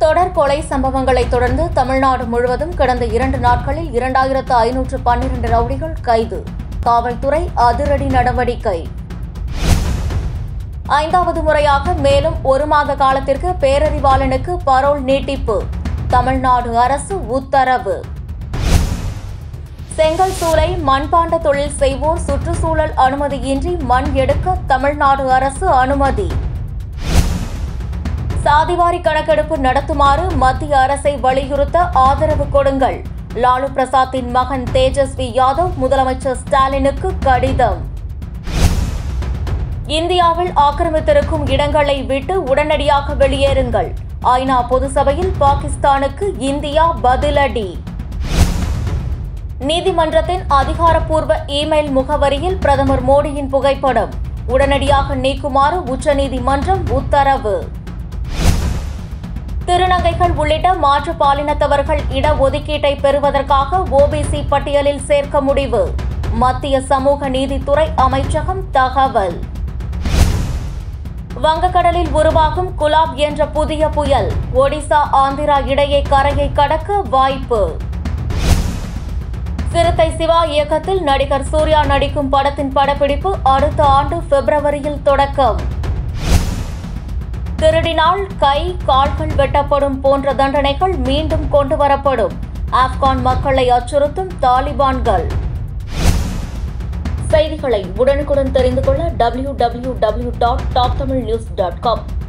தொடர் கொலை சம்பவங்களை தொடர்ந்து தமிழ்நாடு முழுவதும் கடந்த இரண்டு நாட்களில் இரண்டாயிரத்து ஐநூற்று பன்னிரண்டு ரவுடிகள் கைது காவல்துறை அதிரடி நடவடிக்கை ஐந்தாவது முறையாக மேலும் ஒரு மாத காலத்திற்கு பேரறிவாளனுக்கு பரோல் நீட்டிப்பு தமிழ்நாடு அரசு உத்தரவு செங்கல் சூளை மண்பாண்ட தொழில் செய்வோர் சுற்றுச்சூழல் அனுமதியின்றி மண் எடுக்க தமிழ்நாடு அரசு அனுமதி சாதிவாரி கணக்கெடுப்பு நடத்துமாறு மத்திய அரசை வலியுறுத்த ஆதரவு கொடுங்கள் லாலு பிரசாத்தின் மகன் தேஜஸ்வி யாதவ் முதலமைச்சர் ஸ்டாலினுக்கு கடிதம் இந்தியாவில் ஆக்கிரமித்திருக்கும் இடங்களை விட்டு உடனடியாக வெளியேறுங்கள் ஐநா பொதுசபையில் பாகிஸ்தானுக்கு இந்தியா பதிலடி நீதிமன்றத்தின் அதிகாரப்பூர்வ இமெயில் முகவரியில் பிரதமர் மோடியின் புகைப்படம் உடனடியாக நீக்குமாறு உச்சநீதிமன்றம் உத்தரவு திருநங்கைகள் உள்ளிட்ட மாற்று பாலினத்தவர்கள் இடஒதுக்கீட்டை பெறுவதற்காக ஓபிசி பட்டியலில் சேர்க்க முடிவு மத்திய சமூக நீதித்துறை அமைச்சகம் தகவல் வங்கக்கடலில் உருவாகும் குலாப் என்ற புதிய புயல் ஒடிசா ஆந்திரா இடையே கரையை கடக்க வாய்ப்பு சிறுத்தை சிவா இயக்கத்தில் நடிகர் சூர்யா நடிக்கும் படத்தின் படப்பிடிப்பு அடுத்த ஆண்டு பிப்ரவரியில் தொடக்கம் திருடினால் கை கால்கள் வெட்டப்படும் போன்ற தண்டனைகள் மீண்டும் கொண்டுவரப்படும் ஆப்கான் மக்களை அச்சுறுத்தும் தாலிபான்கள் செய்திகளை உடனுக்குடன் தெரிந்து கொள்ள W W W dot top Tamil news dot com